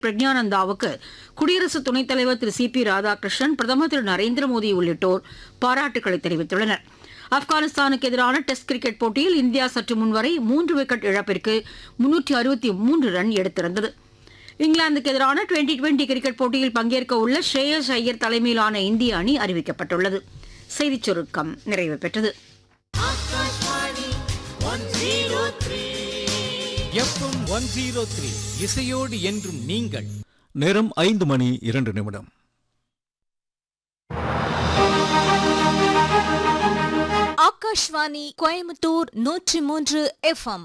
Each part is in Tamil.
பிரக்ஞானந்தாவுக்கு குடியரசு துணைத் தலைவர் திரு சி பி ராதாகிருஷ்ணன் பிரதமர் திரு நரேந்திர மோடி உள்ளிட்டோர் பாராட்டுகளை தெரிவித்துள்ளனர் ஆப்கானிஸ்தானுக்கு எதிரான டெஸ்ட் கிரிக்கெட் போட்டியில் இந்தியா சற்று முன்வரை மூன்று விக்கெட் இழப்பிற்கு முன்னூற்றி அறுபத்தி மூன்று ரன் எடுத்திருந்தது இங்கிலாந்துக்கு எதிரான டுவெண்டி டுவெண்டி கிரிக்கெட் போட்டியில் பங்கேற்க உள்ள ஸ்ரேயஸ் ஐயர் தலைமையிலான இந்திய அணி அறிவிக்கப்பட்டுள்ளது செய்திச் சுருக்கம் நிறைவு பெற்றது எஃப்எம் ஒன் ஜீரோ த்ரீ இசையோடு என்றும் நீங்கள் நேரம் ஐந்து மணி இரண்டு நிமிடம் ஆகாஷ்வாணி கோயம்புத்தூர் நூற்றி மூன்று எஃப்எம்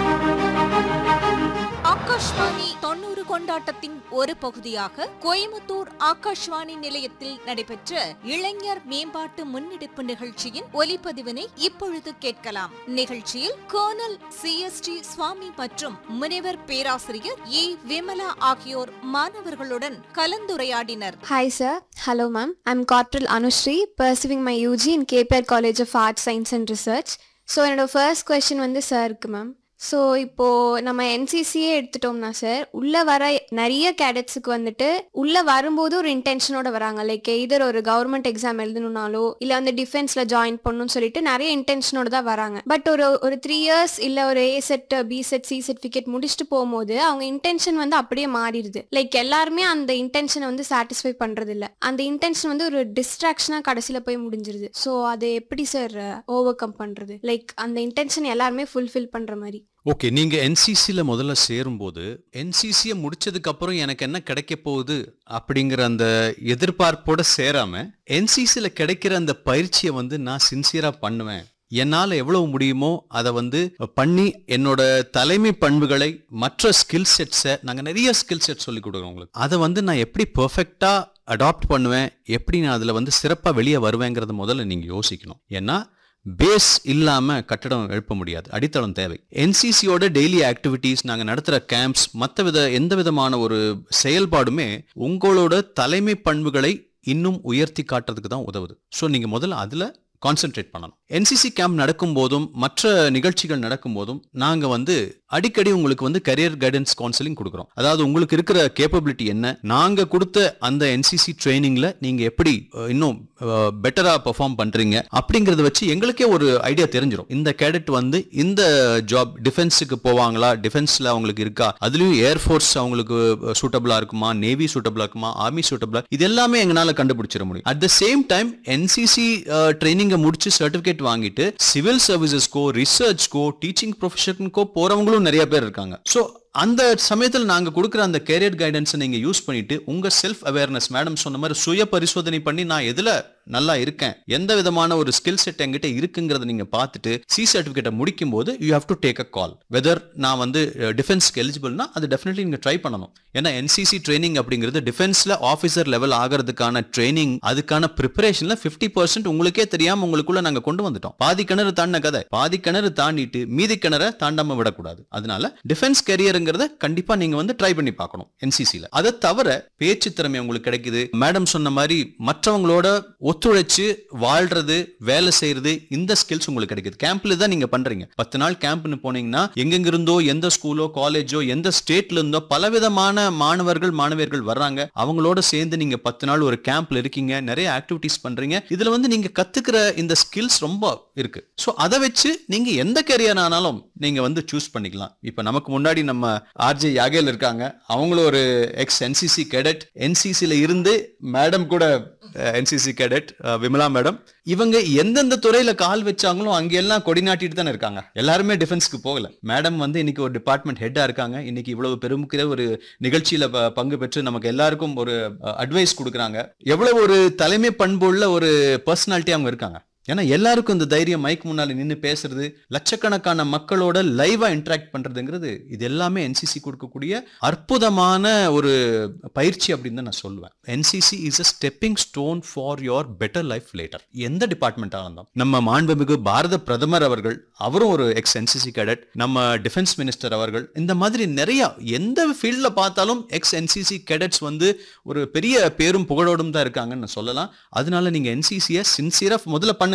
ஆகாஷ்வாணி தொண்ணூறு கொண்டாட்டத்தின் ஒரு பகுதியாக கோயம்புத்தூர் ஆகாஷ்வாணி நிலையத்தில் நடைபெற்ற இளைஞர் மேம்பாட்டு முன்னெடுப்பு நிகழ்ச்சியின் ஒலிப்பதிவினை இப்பொழுது கேட்கலாம் நிகழ்ச்சியில் colonel C S T Swamy மற்றும் முனைவர் பேராசிரியர் ஏ விமலா ஆகியோர் மாணவர்களுடன் கலந்துரையாடினர் Hi, sir. Hello, ma'am. I'm Corporal Anushri, pursuing my UG in KPR College of Arts, Science and Research. So என்னோட ஃபர்ஸ்ட் கொஸ்டின் வந்து சாருக்கு மேம் ஸோ இப்போது நம்ம என்சிசியே எடுத்துட்டோம்னா சார் உள்ளே வர நிறைய கேடட்ஸுக்கு வந்துட்டு உள்ளே வரும்போது ஒரு இன்டென்ஷனோட வராங்க லைக் இதர் ஒரு கவர்மெண்ட் எக்ஸாம் எழுதணும்னாலோ இல்லை வந்து டிஃபென்ஸில் ஜாயின் பண்ணணும்னு சொல்லிட்டு நிறைய இன்டென்ஷனோட தான் வராங்க பட் ஒரு ஒரு த்ரீ இயர்ஸ் இல்லை ஒரு A cert B cert C certificate முடிச்சுட்டு போகும்போது அவங்க இன்டென்ஷன் வந்து அப்படியே மாறிடுது லைக் எல்லாருமே அந்த இன்டென்ஷனை வந்து சாட்டிஸ்ஃபை பண்றது இல்ல அந்த இன்டென்ஷன் வந்து ஒரு டிஸ்ட்ராக்ஷனா கடைசியில போய் முடிஞ்சிருது ஸோ அதை எப்படி சார் ஓவர் கம் பண்றது லைக் அந்த இன்டென்ஷன் எல்லாருமே ஃபுல்ஃபில் பண்ற மாதிரி ஓகே நீங்க என்சிசியில் முதல்ல சேரும்போது என்சிசியை முடிச்சதுக்கு அப்புறம் எனக்கு என்ன கிடைக்க போகுது அப்படிங்கிற அந்த எதிர்பார்ப்போட சேராம என்சிசியில் கிடைக்கிற அந்த பயிற்சியை வந்து நான் சின்சியரா பண்ணுவேன் என்னால் எவ்வளவு முடியுமோ அதை வந்து பண்ணி என்னோட தலைமை பண்புகளை மற்ற ஸ்கில் செட்ஸை நாங்கள் நிறைய ஸ்கில் செட் சொல்லி கொடுக்குறோம் உங்களுக்கு அதை வந்து நான் எப்படி பெர்ஃபெக்டாக அடாப்ட் பண்ணுவேன் எப்படி நான் அதில் வந்து சிறப்பாக வெளியே வருவேங்கிறத முதல்ல நீங்கள் யோசிக்கணும் ஏன்னா பேஸ் இல்லாம கட்டடம் எழுப்ப முடியாது அடித்தளம் தேவை என்சிசியோட டெய்லி ஆக்டிவிட்டீஸ் நாங்க நடத்துற கேம்ப்ஸ் மற்ற வித எந்த விதமான ஒரு செயல்பாடுமே உங்களோட தலைமை பண்புகளை இன்னும் உயர்த்தி காட்டுறதுக்கு தான் உதவுது ஸோ நீங்க முதல்ல அதுல கான்சென்ட்ரேட் பண்ணணும் என்சிசி கேம்ப் நடக்கும் போதும் மற்ற நிகழ்ச்சிகள் நடக்கும் போதும் நாங்க வந்து அடிக்கடி உங்களுக்கு வந்து கரியர் கைடன்ஸ் கவுன்சிலிங் கொடுக்குறோம் அதாவது உங்களுக்கு இருக்கிற கேப்பபிலிட்டி என்ன நாங்க கொடுத்த அந்த என்சிசி ட்ரைனிங்ல நீங்க எப்படி அஹ், இன்னும் பெட்டரா பெர்ஃபார்ம் பண்றீங்க அப்படிங்கறத வச்சு எங்களுக்கே ஒரு ஐடியா தெரிஞ்சிடும் இந்த கேடட் வந்து இந்த ஜாப் டிஃபென்ஸுக்கு போவாங்களா டிஃபென்ஸ்ல அவங்களுக்கு இருக்கா அதுலயும் ஏர்ஃபோர்ஸ் அவங்களுக்கு சூட்டபிளா இருக்குமா நேவி சூட்டபிளா இருக்குமா ஆர்மி சூட்டபிளா இது எல்லாமே எங்களால கண்டுபிடிச்சிட முடியும் at the same time NCC ட்ரைனிங்கை முடிச்சு சர்டிபிகேட் வாங்கிட்டு சிவில் சர்வீசஸ்க்கோ ரிசர்ச்க்கோ டீச்சிங் ப்ரொஃபஷனுக்கோ போறவங்களும் நிறைய பேர் இருக்காங்க ஸோ அந்த சமயத்தில் நாங்க கொடுக்குற அந்த கேரியர் கைடன்ஸை நீங்க யூஸ் பண்ணிட்டு உங்க செல்ஃப் அவேர்னஸ் மேடம் சொன்ன மாதிரி சுய பரிசோதனை பண்ணி நான் எதுல நல்லா இருக்கேன் எந்த விதமான ஒரு ஸ்கில் செட் என்கிட்ட இருக்குங்கிறத நீங்க பார்த்துட்டு சி சர்டிபிகேட்டை முடிக்கும் போது you have to take a call whether நான் வந்து டிஃபென்ஸ்க்கு எலிஜிபிள்னா அது டெஃபினெட்லி நீங்க ட்ரை பண்ணணும் ஏன்னா என்சிசி ட்ரைனிங் அப்படிங்கிறது டிஃபென்ஸ்ல ஆஃபீஸர் லெவல் ஆகிறதுக்கான ட்ரைனிங் அதுக்கான ப்ரிப்பரேஷன்ல ஃபிஃப்டி பர்சன்ட் உங்களுக்கே தெரியாம உங்களுக்குள்ள நாங்க கொண்டு வந்துட்டோம் பாதி கிணறு தாண்டின கதை பாதி கிணறு தாண்டிட்டு மீதி கிணறை தாண்டாம விடக்கூடாது அதனால டிஃபென்ஸ் கரியருங்கிறத கண்டிப்பா நீங்க வந்து ட்ரை பண்ணி பார்க்கணும் என்சிசில அதை தவிர பேச்சு திறமை உங்களுக்கு கிடைக்குது மேடம் சொன்ன மாதிரி மற்றவங்களோட ஒத்துழைச்சு வாழ்றது வேலை செய்யறது இந்த ஸ்கில்ஸ் உங்களுக்கு கிடைக்குது கேம்ப்ல தான் நீங்க பண்றீங்க பத்து நாள் கேம்ப்னு போனீங்கன்னா எங்கெங்க இருந்தோ எந்த ஸ்கூலோ காலேஜோ எந்த ஸ்டேட்ல இருந்தோ பலவிதமான மாணவர்கள் மாணவியர்கள் வர்றாங்க அவங்களோட சேர்ந்து நீங்க பத்து நாள் ஒரு கேம்ப்ல இருக்கீங்க நிறைய ஆக்டிவிட்டிஸ் பண்றீங்க இதுல வந்து நீங்க கத்துக்கிற இந்த ஸ்கில்ஸ் ரொம்ப இருக்கு ஸோ அதை வச்சு நீங்க எந்த கெரியர் ஆனாலும் நீங்க வந்து சூஸ் பண்ணிக்கலாம் இப்ப நமக்கு முன்னாடி நம்ம ஆர்ஜே யாகேல் இருக்காங்க அவங்களும் ஒரு எக்ஸ் என்சிசி கேடட் என்சிசில இருந்து மேடம் கூட என்சிசி கேடட் விமலா மேடம் இவங்க எந்தெந்த துறையில கால் வச்சாங்களோ அங்க எல்லாம் கொடி நாட்டிட்டு தானே இருக்காங்க எல்லாருமே டிஃபென்ஸ்க்கு போகல மேடம் வந்து இன்னைக்கு ஒரு டிபார்ட்மெண்ட் ஹெட்டா இருக்காங்க இன்னைக்கு இவ்வளவு பெருமுக்கிற ஒரு நிகழ்ச்சியில ப- பங்கு பெற்று நமக்கு எல்லாருக்கும் ஒரு அட்வைஸ் கொடுக்குறாங்க எவ்வளவு ஒரு தலைமை பண்புள்ள ஒரு பர்சனாலிட்டி அவங்க இருக்காங்க ஏன்னா எல்லாருக்கும் இந்த தைரியம் மைக் முன்னால நின்னு பேசுறது லட்சக்கணக்கான மக்களோட லைவா இன்டராக்ட் பண்றதுங்கிறது இது எல்லாமே என்சிசி கொடுக்கக்கூடிய அற்புதமான ஒரு பயிற்சி அப்படின்னு தான் நான் சொல்லுவேன் NCC is a stepping stone for your better life later எந்த டிபார்ட்மெண்ட்டாக இருந்தோம் நம்ம மாண்புமிகு பாரத பிரதமர் அவர்கள் அவரும் ஒரு எக்ஸ் என்சிசி கேடட் நம்ம டிஃபென்ஸ் மினிஸ்டர் அவர்கள் இந்த மாதிரி நிறைய எந்த ஃபீல்டில் பார்த்தாலும் எக்ஸ் என்சிசி கேடட்ஸ் வந்து ஒரு பெரிய பேரும் புகழோடும் தான் இருக்காங்கன்னு நான் சொல்லலாம் அதனால நீங்க என்சிசியை சின்சியரா முதல்ல பண்ணுங்க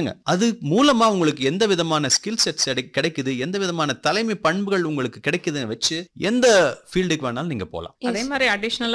பண்ணுங்க அது மூலமா உங்களுக்கு எந்த விதமான ஸ்கில் செட்ஸ் கிடைக்குது எந்த விதமான தலைமை பண்புகள் உங்களுக்கு கிடைக்குதுன்னு வச்சு எந்த ஃபீல்டுக்கு வேணாலும் நீங்க போலாம் அதே மாதிரி அடிஷ்னல்